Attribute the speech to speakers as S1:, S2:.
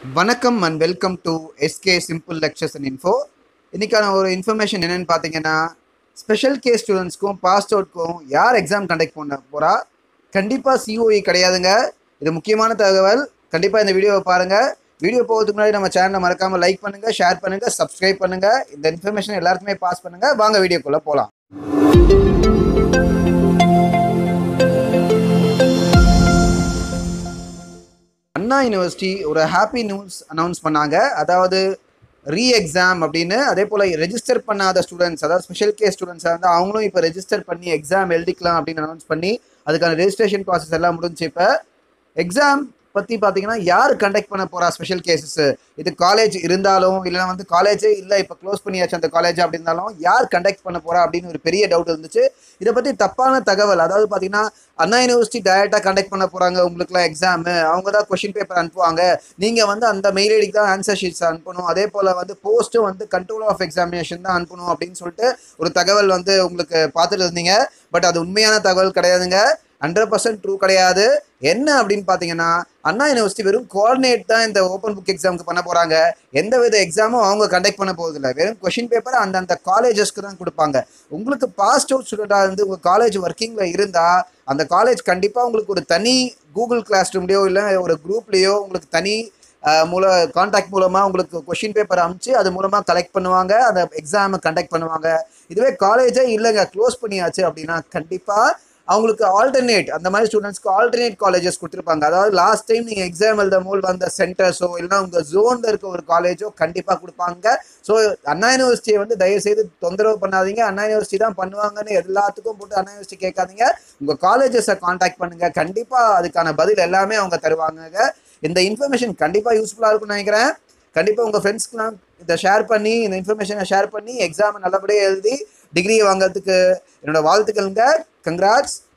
S1: வணக்கம் and welcome to SK simple lectures and info இன்றைக்கான ஒரு இன்ஃபர்மேஷன் என்னென்னு பார்த்தீங்கன்னா ஸ்பெஷல் கேஸ் ஸ்டூடெண்ட்ஸ்க்கும் பாஸ் அவுட்க்கும் யார் எக்ஸாம் கண்டக்ட் பண்ண போகிறா கண்டிப்பாக சிஓஇ கிடையாதுங்க இது முக்கியமான தகவல் கண்டிப்பாக இந்த வீடியோவை பாருங்கள் வீடியோ போகிறதுக்கு முன்னாடி நம்ம சேனலை மறக்காமல் லைக் பண்ணுங்கள் ஷேர் பண்ணுங்கள் சப்ஸ்கிரைப் பண்ணுங்கள் இந்த இன்ஃபர்மேஷன் எல்லாருக்குமே பாஸ் பண்ணுங்கள் வாங்க வீடியோக்குள்ளே போகலாம் அண்ணா யூனிவர்சிட்டி ஒரு ஹாப்பி நியூஸ் அனௌன்ஸ் பண்ணாங்க அதாவது ரீ எக்ஸாம் அப்படின்னு அதே போல் ரெஜிஸ்டர் பண்ணாத ஸ்டூடெண்ட்ஸ் அதாவது ஸ்பெஷல் கேஸ் ஸ்டூடெண்ட்ஸாக இருந்தால் அவங்களும் இப்போ ரெஜிஸ்டர் பண்ணி எக்ஸாம் எழுதிக்கலாம் அப்படின்னு அனௌன்ஸ் பண்ணி அதுக்கான ரெஜிஸ்ட்ரேஷன் ப்ராசஸ் எல்லாம் முடிஞ்சு இப்போ எக்ஸாம் பற்றி பார்த்தீங்கன்னா யார் கண்டக்ட் பண்ண போகிறா ஸ்பெஷல் கேசஸ் இது காலேஜ் இருந்தாலும் இல்லைனா வந்து காலேஜே இல்லை இப்போ க்ளோஸ் பண்ணியாச்சு அந்த காலேஜ் அப்படி இருந்தாலும் யார் கண்டக்ட் பண்ண போகிறா அப்படின்னு ஒரு பெரிய டவுட் இருந்துச்சு இதை பற்றி தப்பான தகவல் அதாவது பார்த்தீங்கன்னா அண்ணா யூனிவர்சிட்டி டைரெக்டாக கண்டக்ட் பண்ண போகிறாங்க உங்களுக்குலாம் எக்ஸாமு அவங்க தான் கொஷின் பேப்பர் அனுப்புவாங்க நீங்கள் வந்து அந்த மெயில் ஐடிக்கு தான் ஆன்சர் ஷீட்ஸ் அனுப்பணும் அதே போல் வந்து போஸ்ட்டும் வந்து கண்ட்ரோல் ஆஃப் எக்ஸாமினேஷன் தான் அனுப்பணும் அப்படின்னு சொல்லிட்டு ஒரு தகவல் வந்து உங்களுக்கு பார்த்துட்டு இருந்தீங்க பட் அது உண்மையான தகவல் கிடையாதுங்க ஹண்ட்ரட் பர்சன்ட் ட்ரூ கிடையாது என்ன அப்படின்னு பார்த்தீங்கன்னா அண்ணா யூனிவர்சிட்டி வெறும் கோஆர்டினேட் தான் இந்த ஓப்பன் புக் எக்ஸாமுக்கு பண்ண போகிறாங்க எந்த வித எக்ஸாமும் அவங்க கண்டக்ட் பண்ண போகிறதில்ல வெறும் கொஷின் பேப்பர் அந்தந்த காலேஜஸ்க்கு தான் கொடுப்பாங்க உங்களுக்கு பாஸ்ட் அவுட் ஸ்டூடெண்ட்டாக இருந்து உங்கள் காலேஜ் ஒர்க்கிங்கில் இருந்தால் அந்த காலேஜ் கண்டிப்பாக உங்களுக்கு ஒரு தனி கூகுள் கிளாஸ் ரூம்லேயோ இல்லை ஒரு குரூப்லேயோ உங்களுக்கு தனி அஹ், மூல கான்டாக்ட் மூலமாக உங்களுக்கு கொஷின் பேப்பர் அனுப்பிச்சு அது மூலமாக கலெக்ட் பண்ணுவாங்க அந்த எக்ஸாமை கண்டக்ட் பண்ணுவாங்க இதுவே காலேஜே இல்லைங்க க்ளோஸ் பண்ணியாச்சு அப்படின்னா கண்டிப்பாக அவங்களுக்கு ஆல்டர்னேட் அந்த மாதிரி ஸ்டூடெண்ட்ஸ்க்கு ஆல்டர்னேட் காலேஜஸ் கொடுத்துருப்பாங்க அதாவது லாஸ்ட் டைம் நீங்கள் எக்ஸாம் எழுதும் போது வந்த சென்டர்ஸோ இல்லைனா உங்கள் ஜோனில் இருக்க ஒரு காலேஜோ கண்டிப்பாக கொடுப்பாங்க ஸோ அண்ணா யூனிவர்சிட்டியை வந்து தயவுசெய்து தொந்தரவு பண்ணாதீங்க அண்ணா யூனிவர்சிட்டி தான் பண்ணுவாங்கன்னு எல்லாத்துக்கும் போட்டு அண்ணா யூனிவர்சிட்டி கேட்காதீங்க உங்கள் காலேஜஸை காண்டாக்ட் பண்ணுங்கள் கண்டிப்பாக அதுக்கான பதில் எல்லாமே அவங்க தருவாங்க இந்த இன்ஃபர்மேஷன் கண்டிப்பாக யூஸ்ஃபுல்லாக இருக்கும்னு நினைக்கிறேன் கண்டிப்பாக உங்கள் ஃப்ரெண்ட்ஸ்க்குலாம் இதை ஷேர் பண்ணி இந்த இன்ஃபர்மேஷனை ஷேர் பண்ணி எக்ஸாமை நல்லபடியாக எழுதி டிகிரியை வாங்குறதுக்கு என்னோட வாழ்த்துக்கள்ங்க கங்க்ராட்ஸ்